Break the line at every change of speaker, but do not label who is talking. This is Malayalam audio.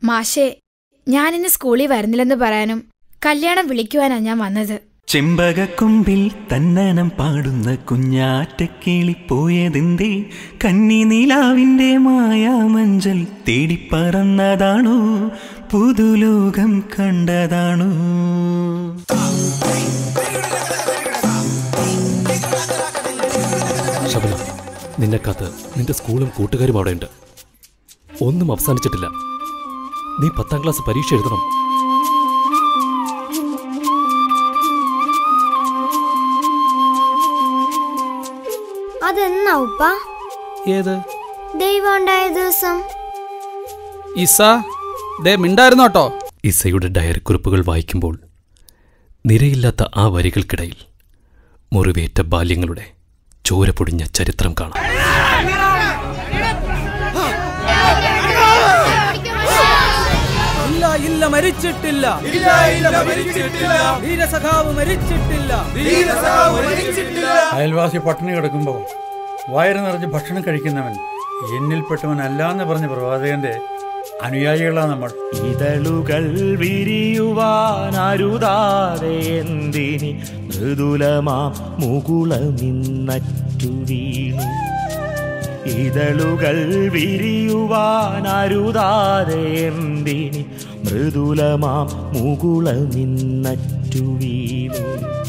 മാഷേ ഞാനിന്ന് സ്കൂളിൽ വരുന്നില്ലെന്ന് പറയാനും കല്യാണം വിളിക്കുവാനാ ഞാൻ വന്നത്
ചെമ്പകക്കൊമ്പിൽ തന്നനം പാടുന്ന കുഞ്ഞാറ്റക്കിളി പോയതെന്തേ കന്നി നിലാവിന്റെ മായാമഞ്ചൽ തേടിപ്പറന്നതാണോ പുതുലോകം കണ്ടതാണോ
ശബന നിന്നെ കാത്ത് നിന്റെ സ്കൂളും കൂട്ടുകാരും അവിടെയുണ്ട് ഒന്നും അവസാനിച്ചിട്ടില്ല നീ പത്താം ക്ലാസ് പരീക്ഷ എഴുതണം
അതെന്നാ ഉപ്പ
ഏത്
ദൈവം ഉണ്ടായ ദിവസം
ഇസ ദേ മിണ്ടായിരുന്നു കേട്ടോ
ഇസയുടെ ഡയറി കുറിപ്പുകൾ വായിക്കുമ്പോൾ നിരയില്ലാത്ത ആ വരികൾക്കിടയിൽ മുറിവേറ്റ ബാല്യങ്ങളുടെ ചോര പൊടിഞ്ഞ ചരിത്രം കാണാം
ഇല്ല ഇല്ല മരിച്ചിട്ടില്ല ധീരസഖാവ് മരിച്ചിട്ടില്ല
അയൽവാസി പട്ടിണി കിടക്കുമ്പോൾ വയറ് നിറഞ്ഞ് ഭക്ഷണം കഴിക്കുന്നവൻ എന്നിൽപ്പെട്ടവനല്ലാന്ന് പറഞ്ഞ പ്രവാചകന്റെ അനുയായികളാണ് നമ്മൾ
ഇതളുകൾ വിരിയുവാനരുതാതെ എന്തിനി മൃദുലമാം മുകുളമിന്നറ്റു വീണു ഇതളുകൾ വിരിയുവാനരുതാതെ എന്തിനി മൃദുലമാം മുകുളമിന്നറ്റു വീണു